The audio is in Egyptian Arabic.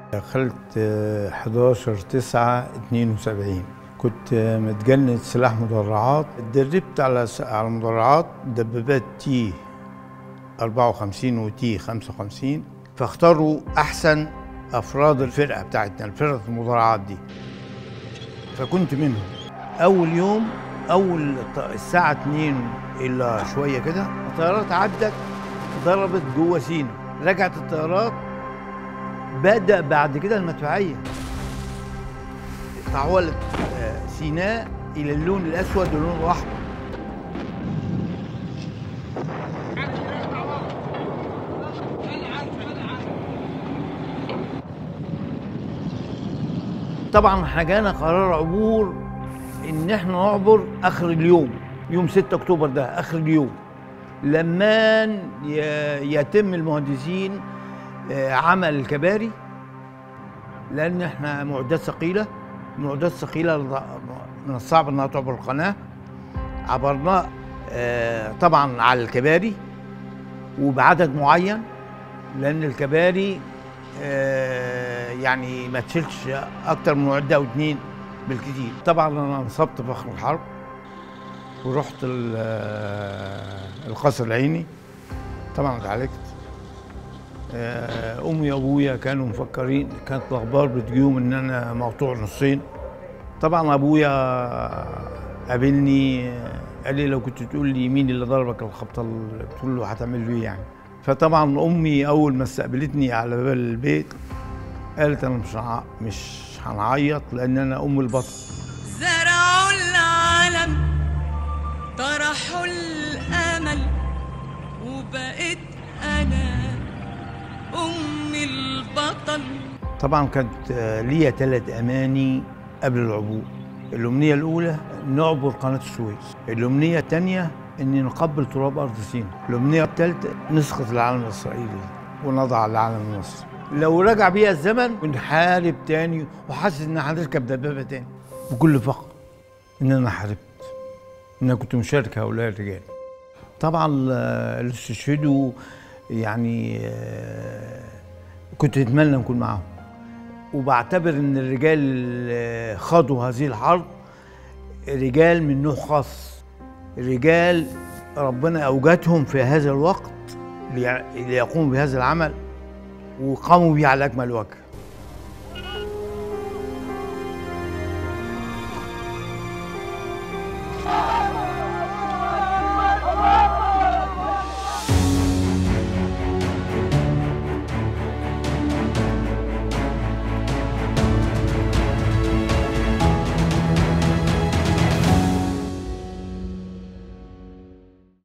دخلت آه، 11 9 72 كنت آه، متجند سلاح مدرعات اتدربت على س- على مدرعات دبابات تي 54 وتي 55 فاختاروا احسن افراد الفرقه بتاعتنا الفرقه المدرعات دي فكنت منهم اول يوم اول ط- الساعه 2 الا شويه كده الطيارات عدت ضربت جوه سينا رجعت الطيارات بدا بعد كده المدفعيه تحولت آه، سيناء الى اللون الاسود واللون الاحمر طبعا احنا جانا قرار عبور ان احنا نعبر اخر اليوم يوم 6 اكتوبر ده اخر اليوم لما ي- يتم المهندسين آه، عمل الكباري لان احنا معدات ثقيله معدات ثقيله من الصعب انها تعبر القناه عبرناه آه، طبعا على الكباري وبعدد معين لان الكباري آه، يعني ما تشيلش اكتر من معده او اتنين بالكتير طبعا انا انصبت في اخر الحرب ورحت ال- آه، القصر العيني طبعا اتعالجت آه، امي وابويا كانوا مفكرين كانت الاخبار بتجيهم ان انا مقطوع نصين طبعا ابويا قابلني آه، قال لي لو كنت تقول لي مين اللي ضربك الخبطه اللي بتقول له هتعمل له ايه يعني فطبعا امي اول ما استقبلتني على باب البيت قالت انا مش هع- مش هنعيط لان انا ام البطل زرعوا العالم طرحوا الامل وبقيت انا ام البطل طبعا كانت آه، ليا ثلاث اماني قبل العبور الامنيه الاولى نعبر قناه السويس الامنيه الثانيه ان نقبل تراب ارض سيناء الامنيه الثالثه نسقط العالم الاسرائيلي ونضع العالم المصري لو رجع بيا الزمن ونحارب تاني وحاسس ان هنركب دبابه تاني بكل فخر ان انا حاربت ان انا كنت مشارك هؤلاء الرجال طبعا آه، اللي استشهدوا يعني آه، كنت اتمنى نكون معاهم وبعتبر ان الرجال اللي خاضوا هذه الحرب رجال من نوع خاص رجال ربنا اوجدهم في هذا الوقت ليع- ليقوموا بهذا العمل وقاموا به على اكمل وجه